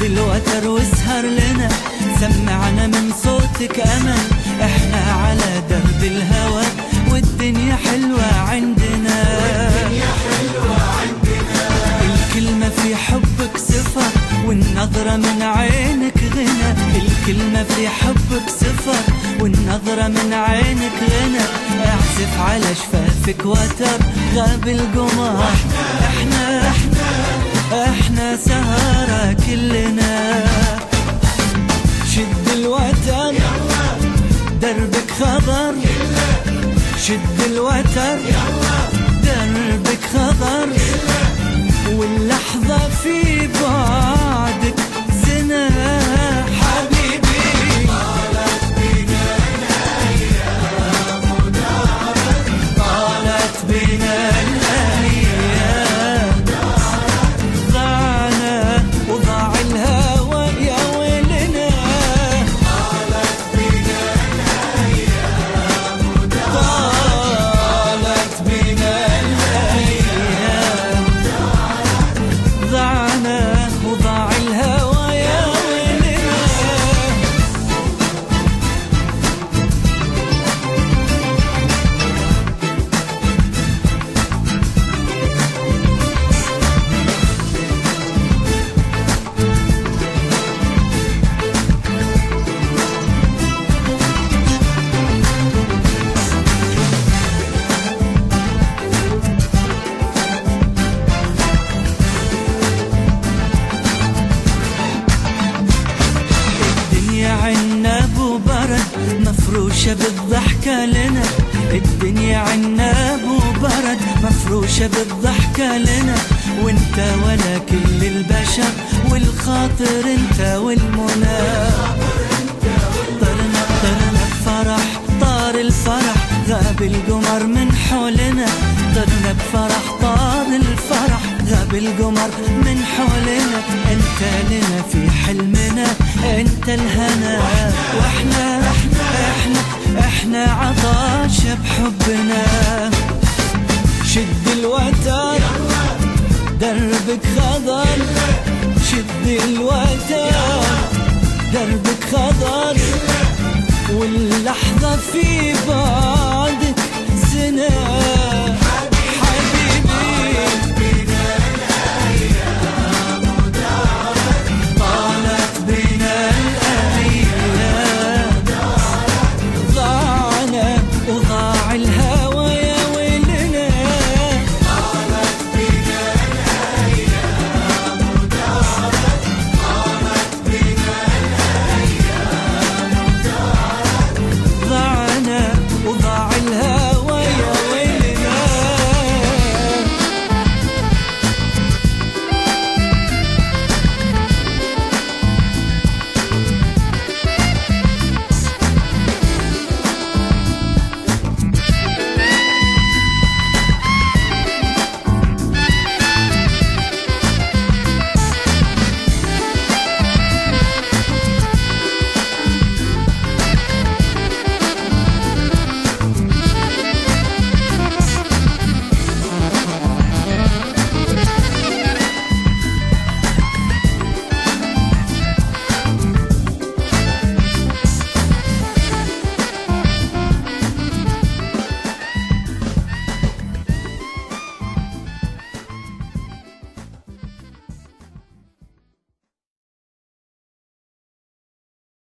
الوتر واسهر لنا سمعنا من صوتك امل احنا على درب الهوى والدنيا حلوة عندنا الكلمة في حبك سفر والنظرة من عينك غنى الكلمة في حبك سفر والنظرة من عينك غنى اعزف على شفافك وتر غاب القمر احنا احنا احنا سهرة كلنا شد الوتر دربك خضر شد الوتر دربك خضر واللحظة في بعدك سنة حبيبي طالت بنا الأيام ضعنا وضاع الهوى يا ويلنا طالت بنا الأيام ضعنا وضاع الهوى يا ويلنا الدنيا عناب وبرد مفروشة بالضحكة لنا الدنيا عناب وبرد مفروشة بالضحكة لنا وانت ولا كل البشر والخاطر انت والمنى طرنا طرنا بفرح طار الفرح غاب القمر من حولنا طرنا بفرح طار الفرح غاب القمر من حولنا انت لنا في حلمنا انت الهنا واحنا احنا احنا احنا عطاش بحبنا شد الوتر دربك خضر شد الوتر دربك خضر واللحظة في بعدك سنة